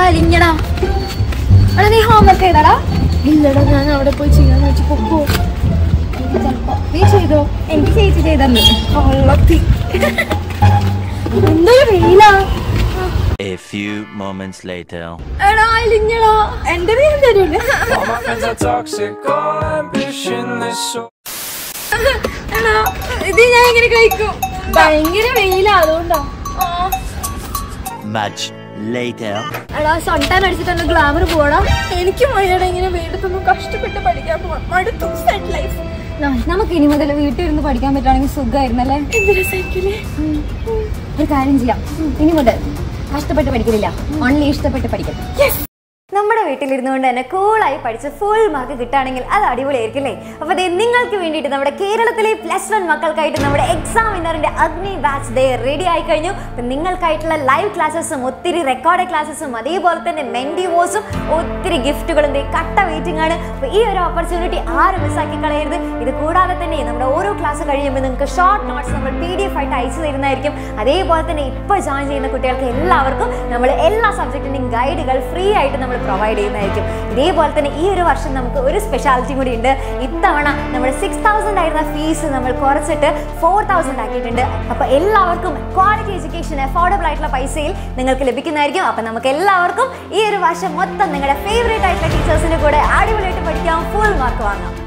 അലിഞ്ഞടാ എടാ നീ ഹോംവർക്ക് ചെയ്തടാ ഇല്ലടാ ഞാൻ അവിടെ പോയി ചെയ്യാന്ന് വെച്ച് പൊക്കോ നീ ചെയ്തോ എനിക്ക് ചേച്ചി ചെയ്തന്നു കൊള്ളത്തി എന്തൊരു വെയിലാ A few moments later. എടാ അലിഞ്ഞടാ എന്റെ പേര് തരൂലേ All my friends are toxic, all ambition is so. എടാ ഇത് ഞാൻ എങ്ങനെ കഴിക്കും ഭയങ്കര വെയിലാ അതുകൊണ്ടാ Much later. എടാ സൺടാൻ അടിച്ചിട്ട് ഗ്ലാമർ പോടാ എനിക്ക് മഴയുടെ ഇങ്ങനെ വെയിലത്തൊന്നും കഷ്ടപ്പെട്ട് പഠിക്കാൻ പോവാം മടുത്തു സെറ്റ് ലൈഫ് നമുക്ക് ഇനി മുതൽ വീട്ടിൽ ഇരുന്ന് പഠിക്കാൻ പറ്റുവാണെങ്കിൽ സുഖമായിരുന്നല്ലേ എന്തൊരു സൈക്കിള് ഒരു കാര്യം ചെയ്യാം ഇനി മുതൽ കഷ്ടപ്പെട്ട് പഠിക്കുന്നില്ല ഓൺലി ഇഷ്ടപ്പെട്ട് പഠിക്കും നമ്മുടെ വീട്ടിലിരുന്നുകൊണ്ട് തന്നെ കൂളായി പഠിച്ച് ഫുൾ മാർക്ക് കിട്ടുകയാണെങ്കിൽ അത് അടിപൊളിയായിരിക്കും അല്ലേ അപ്പോൾ ദേ നിങ്ങൾക്ക് വേണ്ടിയിട്ട് നമ്മുടെ കേരളത്തിലെ പ്ലസ് വൺ മക്കൾക്കായിട്ട് നമ്മുടെ എക്സാം വിന്നറിന്റെ അഗ്നി ബാച്ച് ദേ റെഡി ആയി കഴിഞ്ഞു അപ്പം നിങ്ങൾക്കായിട്ടുള്ള ലൈവ് ക്ലാസ്സസും ഒത്തിരി റെക്കോർഡ് ക്ലാസ്സസും അതേപോലെ തന്നെ മെൻഡിവോസും ഒത്തിരി ഗിഫ്റ്റുകളും ദേ കട്ട വെയിറ്റിംഗ് ആണ് അപ്പോൾ ഈ ഒരു ഓപ്പർച്യൂണിറ്റി ആരും മിസ്സാക്കി കളയരുത് ഇത് കൂടാതെ തന്നെ നമ്മുടെ ഓരോ ക്ലാസ് കഴിയുമ്പോൾ നിങ്ങൾക്ക് ഷോർട്ട് നോട്ട്സ് നമ്മൾ പി ഡി എഫ് ആയിട്ട് അയച്ചു തരുന്നതായിരിക്കും അതേപോലെ തന്നെ ഇപ്പോൾ ജോയിൻ ചെയ്യുന്ന കുട്ടികൾക്ക് എല്ലാവർക്കും നമ്മൾ എല്ലാ സബ്ജക്റ്റിൻ്റെയും ഗൈഡുകൾ ഫ്രീ ആയിട്ട് നമ്മൾ പ്രൊവൈഡ് ചെയ്യുന്നതായിരിക്കും ഇതേപോലെ തന്നെ ഈ ഒരു വർഷം നമുക്ക് ഒരു സ്പെഷ്യാലിറ്റി കൂടി ഉണ്ട് ഇത്തവണ നമ്മുടെ സിക്സ് തൗസൻഡ് ആയിരുന്ന ഫീസ് നമ്മൾ കുറച്ചിട്ട് ഫോർ തൗസൻഡ് ആക്കിയിട്ടുണ്ട് അപ്പോൾ എല്ലാവർക്കും ക്വാളിറ്റി എഡ്യൂക്കേഷൻ അഫോർഡബിൾ ആയിട്ടുള്ള പൈസയിൽ നിങ്ങൾക്ക് ലഭിക്കുന്നതായിരിക്കും അപ്പോൾ നമുക്ക് എല്ലാവർക്കും ഈ ഒരു വർഷം മൊത്തം നിങ്ങളുടെ ഫേവറേറ്റ് ആയിട്ടുള്ള ടീച്ചേഴ്സിൻ്റെ കൂടെ അടിപൊളിയായിട്ട് പഠിക്കാം ഫുൾ മാർക്ക് വാങ്ങാം